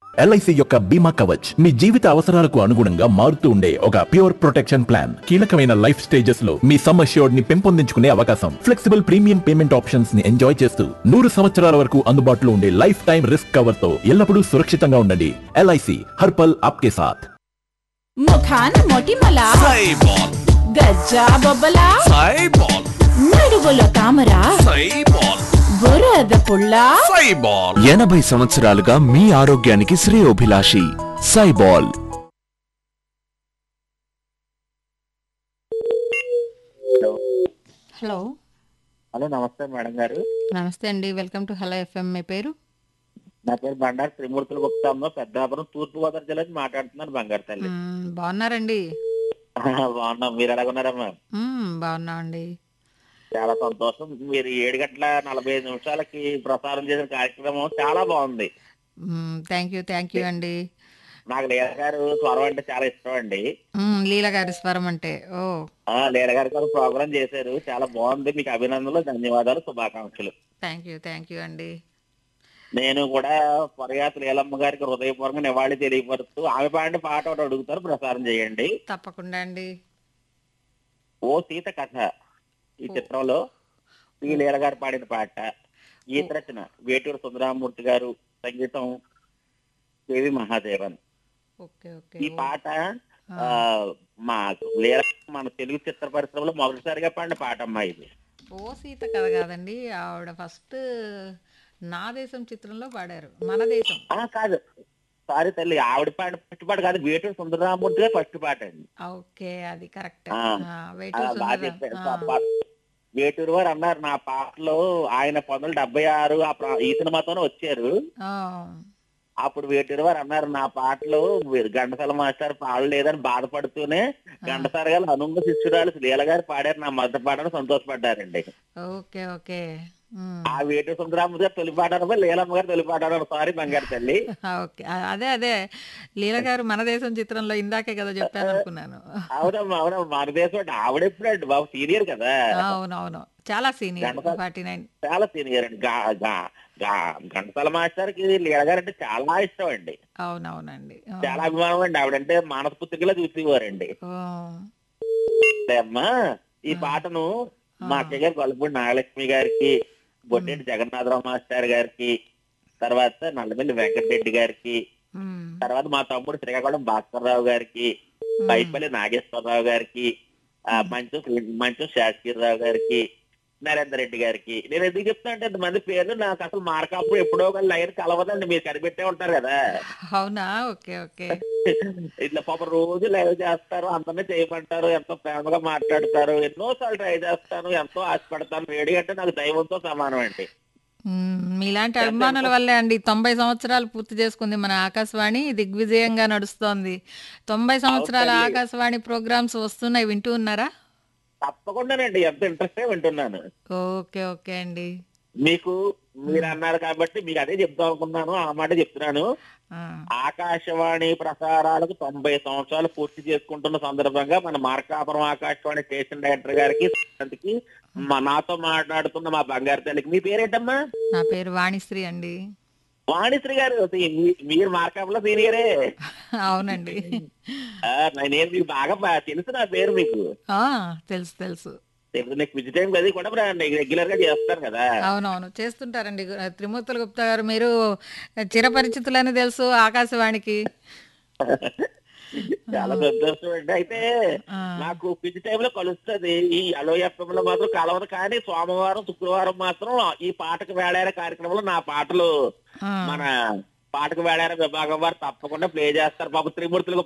LIC యొక్క బీమా కవచ్ మీ జీవిత అవసరాలకు అనుగుణంగా మారుతూ ఉండే ఒక ప్యూర్ ప్రొటెక్షన్ ప్లాన్ కీలకమైన లైఫ్ స్టేజెస్ లో మీ సమ్ అష్యూర్డ్ ని పెంపొందించుకునే అవకాశం ఫ్లెక్సిబుల్ ప్రీమియం పేమెంట్ ఆప్షన్స్ ని ఎంజాయ్ చేస్తూ నూరు సంవత్సరాల వరకు అందుబాటులో ఉండే లైఫ్ టైం రిస్క్ కవర్ తో ఎల్లప్పుడూ సురక్షితంగా ఉండండి ఎల్ఐసి హర్పల్ ఆప్కే సాథ్ ముఖాన మొటిమల సైబాల్ గజ్జా బొబ్బల సైబాల్ నడువుల తామర సైబాల్ బురద పుల్ల సైబాల్ ఎనభై సంవత్సరాలుగా మీ ఆరోగ్యానికి శ్రేయోభిలాషి సైబాల్ హలో హలో నమస్తే మేడం గారు నమస్తే అండి వెల్కమ్ టు హలో ఎఫ్ఎం మీ పేరు నా పేరు బండారు త్రిమూర్తుల గుప్తామ్మ పెద్దాపురం తూర్పు గోదావరి జిల్లా నుంచి మాట్లాడుతున్నాను బంగారు తల్లి మ్మ్, బాగున్నారండి బాగున్నాం మీరు ఎలాగున్నారమ్మా మ్మ్, బాగున్నామండి చాలా సంతోషం మీరు ఏడు గంటల నలభై ఐదు నిమిషాలకి ప్రసారం చేసిన కార్యక్రమం చాలా బాగుంది థ్యాంక్ యూ థ్యాంక్ యూ అండి నాకు లీల గారు స్వరం అంటే చాలా ఇష్టం అండి మ్మ్, లీల గారి స్వరం అంటే ఓ ఆ లీల గారి కోసం ప్రోగ్రామ్ చేశారు చాలా బాగుంది మీకు అభినందనలు ధన్యవాదాలు శుభాకాంక్షలు థ్యాంక్ యూ థ్యాంక్ యూ అండి నేను కూడా పొరయాత లీలమ్మ గారికి హృదయపూర్వకంగా నివాళి తెలియపరుస్తూ ఆమె పాడిన పాట ఒకటి అడుగుతారు ప్రసారం చేయండి తప్పకుండా అండి ఓ సీత కథ ఈ చిత్రంలో శ్రీ లీల గారు పాడిన పాట గీత రచన వేటూరు సుందరామూర్తి గారు సంగీతం దేవి మహాదేవన్ ఓకే ఓకే ఈ ఓ, పాట ఆ, ఆ, మా లీల మన తెలుగు చిత్ర పరిశ్రమలో మొదటిసారిగా పాడిన పాట అమ్మా ఇది ఓ సీత కథ కాదండి ఆవిడ ఫస్ట్ నా దేశం చిత్రంలో పాడారు మన దేశం ఆ కాదు సారీ తల్లి ఆవిడ పాడిన ఫస్ట్ పాట కాదు వేటూరు సుందరామూర్తి గారు ఫస్ట్ పాట అండి ఓకే అది కరెక్ట్ ఆ, వెయిట్ ఆ, బాగా చెప్పారు. ఆ పాట. వేటూరు వారు అన్నారు నా పాటలో ఆయన పంతొమ్మిది డెబ్బై ఆరు ఆ ప్రా- ఈ సినిమాతోనే వచ్చారు అప్పుడు వేటూరు వారు అన్నారు నా పాటలు ఘంటసాల మాస్టర్ పాడలేదని బాధపడుతూనే ఘంటసాల గారు అనుంగ శిష్యురాలు లీల గారు పాడారు నా మొదటి పాటను సంతోషపడ్డారండి ఓకే ఓకే మ్మ్. ఆ వేటూరు సుందరామ గారు తొలి పాట అనగా లీలమ్మ గారు తొలి పాట అన్నారు సారీ బంగారు తల్లి ఆ, ఓకే ఆ, అదే అదే లీల గారు మన దేశం చిత్రంలో ఇందాకే కదా చెప్పాను అనుకున్నాను అవునమ్మా అవునమ్మా మన దేశం అంటే ఆవిడెప్పుడండి బాబు సీనియర్ కదా అవునవును చాలా సీనియర్ గణప- ఫార్టీ నైన్ చాలా సీనియర్ అండి గా- గా- గా- ఘంటసాల మాస్టర్ కి లీల గారు అంటే చాలా ఇష్టం అండి అవునవునండి ఆ, చాలా అభిమానం అండి ఆవిడంటే మనస్ఫూర్తిగా చూసేవారండి ఓ, అంటే అమ్మా ఈ పాటను మా అక్కయ్య గారు గొల్లపూడి నాగలక్ష్మి గారికి బొడ్డెంటి జగన్నాథరావు మాస్టర్ గారికి తర్వాత నల్లమిల్లి వెంకటరెడ్డి గారికి మ్మ్. తర్వాత మా తమ్ముడు శ్రీకాకుళం భాస్కర్రావు గారికి పైపల్లి నాగేశ్వరరావు గారికి ఆ, మంచు మంచు శాస్త్రిరావు గారికి నరేందర్ రెడ్డి గారికి నేను ఎందుకు చెప్తా అంటే ఇంతమంది పేర్లు నాకు అసలు మార్కప్ ఎప్పుడో ఒక లైన్ కలవదండి మీరు కనిపెట్టే ఉంటారు కదా అవునా ఓకే ఓకే ఇట్లా పాప రోజు లైవ్ చేస్తారు అందరినీ చేయమంటారు ఎంతో ప్రేమగా మాట్లాడతారు ఎన్నో సార్లు ట్రై చేస్తాను ఎంతో ఆశపడతాను రేడియో అంటే నాకు దైవంతో సమానం అండి మ్మ్. మీలాంటి అభిమానుల వల్లే అండి తొంభై సంవత్సరాలు పూర్తి చేసుకుంది మన ఆకాశవాణి దిగ్విజయంగా నడుస్తోంది తొంభై సంవత్సరాల అవునండి. ఆకాశవాణి ప్రోగ్రామ్స్ వస్తున్నాయి వింటూ ఉన్నారా తప్పకుండానండి ఎంత ఇంట్రెస్ట్ వింటున్నాను ఓకే ఓకే అండి మీకు మీరు అన్నారు కాబట్టి మీకు అదే చెప్తాం అనుకున్నాను ఆ మాట చెప్తున్నాను ఆ, ఆకాశవాణి ప్రసారాలకు తొంభై సంవత్సరాలు పూర్తి చేసుకుంటున్న సందర్భంగా మన మార్కాపురం ఆకాశవాణి స్టేషన్ డైరెక్టర్ గారికి కి మా నాతో మాట్లాడుతున్న మా బంగారు తల్లికి మీ పేరేంటమ్మా నా పేరు వాణిశ్రీ అండి వాణిశ్రీ గారు మీ- మీరు మార్కాపురంలో సీనియరే అవునండి ఆ, నేను మీకు బాగా బా- తెలుసు నా పేరు మీకు ఆ, తెలుసు తెలుసు తెలుసు నీకు విజిట్ టైం అది కూడా రెగ్యులర్ గా చేస్తాను కదా అవునవును చేస్తుంటారండి గు- త్రిమూర్తుల గుప్తా గారు మీరు చిరపరిచితులని తెలుసు ఆకాశవాణికి చాలా సంతోషం అండి అయితే ఆ, నాకు పిచ్చి టైంలో కలుస్తుంది ఈ అలో ఎఫ్ఎం లో మాత్రం కలవదు కానీ సోమవారం శుక్రవారం మాత్రం ఈ పాటకు వేడార కార్యక్రమంలో నా పాటలు ఆ. మన పాటకు వేడార విభాగం వారు తప్పకుండా ప్లే చేస్తారు పాప త్రిమూర్తులకు